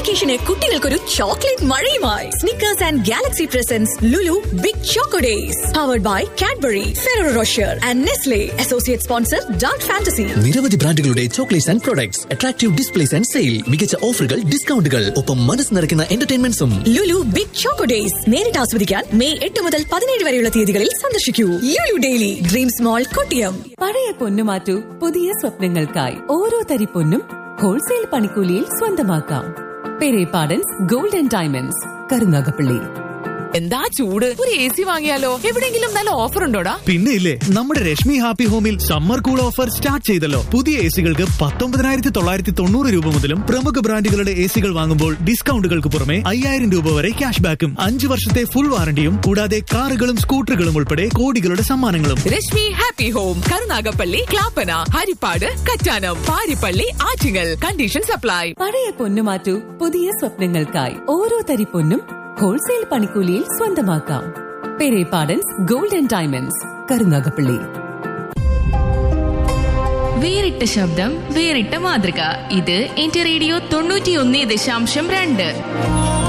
വെക്കേഷന് കുട്ടികൾക്കൊരു ചോക്ലേറ്റ് മഴയുമായി Snickers and Galaxy presents Lulu big choco days powered by Cadbury Ferrero Rocher and Nestle associate sponsor Dark Fantasy നിരവധി ബ്രാൻഡുകളുടെ chocolates and products attractive displays and sale മികച്ച ഓഫറുകൾ ഡിസ്കൗണ്ടുകൾ ഒപ്പം മനസ്സ് നിറയ്ക്കുന്ന എന്റർടൈൻമെന്റ്സും ലുലു ബിഗ് ചോക്കോ ഡേയ്സ് നേരിട്ട് ആസ്വദിക്കാൻ മെയ് എട്ട് മുതൽ പതിനേഴ് വരെയുള്ള തീയതികളിൽ സന്ദർശിക്കൂ Lulu daily dreams mall Kottiyam പഴയ പൊന്നു മാറ്റൂ പുതിയ സ്വപ്നങ്ങൾക്കായി ഓരോ തരി പൊന്നും ഹോൾസെയിൽ പണിക്കൂലിയിൽ സ്വന്തമാക്കാം Perepadans gold and diamonds Karunagappally എന്താ ചൂട് ഒരു എ സി വാങ്ങിയാലോ എവിടെങ്കിലും നല്ല ഓഫർ ഉണ്ടോടാ പിന്നെ ഇല്ലേ നമ്മുടെ രശ്മി ഹാപ്പി ഹോമിൽ സമ്മർ കൂൾ ഓഫർ സ്റ്റാർട്ട് ചെയ്തല്ലോ പുതിയ എ സികൾക്ക് പത്തൊമ്പതിനായിരത്തി തൊള്ളായിരത്തി തൊണ്ണൂറ് രൂപ മുതലും പ്രമുഖ ബ്രാൻഡുകളുടെ എ സികൾ വാങ്ങുമ്പോൾ ഡിസ്കൗണ്ടുകൾക്ക് പുറമെ അയ്യായിരം രൂപ വരെ ക്യാഷ് ബാക്കും അഞ്ചു വർഷത്തെ ഫുൾ വാറണ്ടിയും കൂടാതെ കാറുകളും സ്കൂട്ടറുകളും ഉൾപ്പെടെ കോടികളുടെ സമ്മാനങ്ങളും Reshmi happy home Karunagappally Clappana Harippad Kattanam Parippally Attingal conditions apply പഴയ പൊന്നു മാറ്റൂ പുതിയ സ്വപ്നങ്ങൾക്കായി ഓരോ തരി പൊന്നും ഹോൾസെയിൽ പണിക്കൂലിയിൽ സ്വന്തമാക്കാം Perepadans gold and diamonds Karunagappally വേറിട്ട ശബ്ദം വേറിട്ട മാതൃക ഇത് എന്റെ റേഡിയോ തൊണ്ണൂറ്റിയൊന്ന് ദശാംശം രണ്ട്